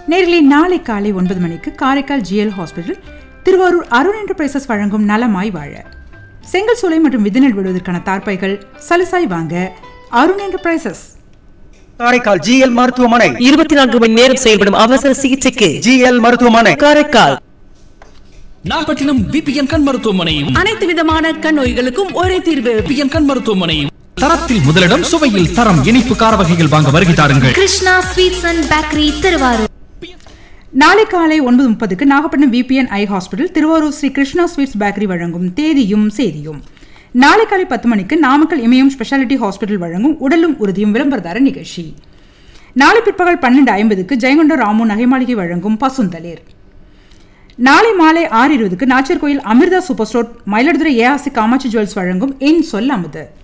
நேரிலே நாளை காலை ஒன்பது மணிக்கு Karaikal GL hospital Tiruvarur Arun enterprises வழங்கும் நலமாய் வாழ செங்கல் சூளை மற்றும் விதிநெல் விடுவதற்கான தார்ப்பாய்கள் சலுசாய் வாங்க அருண் என்டர்பிரைசஸ் காரைக்கால் ஜிஎல் மருத்துவமனை இருபத்தி நான்கு மணி நேரம் செயல்படும் அவசர சிகிச்சைக்கு ஜிஎல் மருத்துவமனை காரைக்கால் நாகப்பட்டினம் விபிஎன் கண் மருத்துவமனையும் அனைத்து விதமான கண் நோய்களுக்கும் ஒரே தீர்வு விபிஎன் கண் மருத்துவமனையும் தரத்தில் முதலிடம் சுவையில் தரம் இனிப்பு கார வகைகள் வாங்க வருகை தாருங்கள் Krishna sweets and bakery Tiruvarur நாளை காலை ஒன்பது முப்பதுக்கு Nagapattinam VPN eye hospital Tiruvarur Sri Krishna sweets bakery வழங்கும் தேதியும் செய்தியும் நாளை காலை பத்து மணிக்கு நாமக்கல் இமயம் ஸ்பெஷாலிட்டி ஹாஸ்பிட்டல் வழங்கும் உடலும் உறுதியும் விளம்பரதார நிகழ்ச்சி நாளை பிற்பகல் பன்னெண்டு ஐம்பதுக்கு ஜெயங்கொண்ட ராமு நகைமாளிகை வழங்கும் பசுந்தளிர் நாளை மாலை ஆறு இருபதுக்கு Nachar Koil Amrita super store Mayiladuthurai ARC Kamatchi jewels வழங்கும் என் சொல் அமுது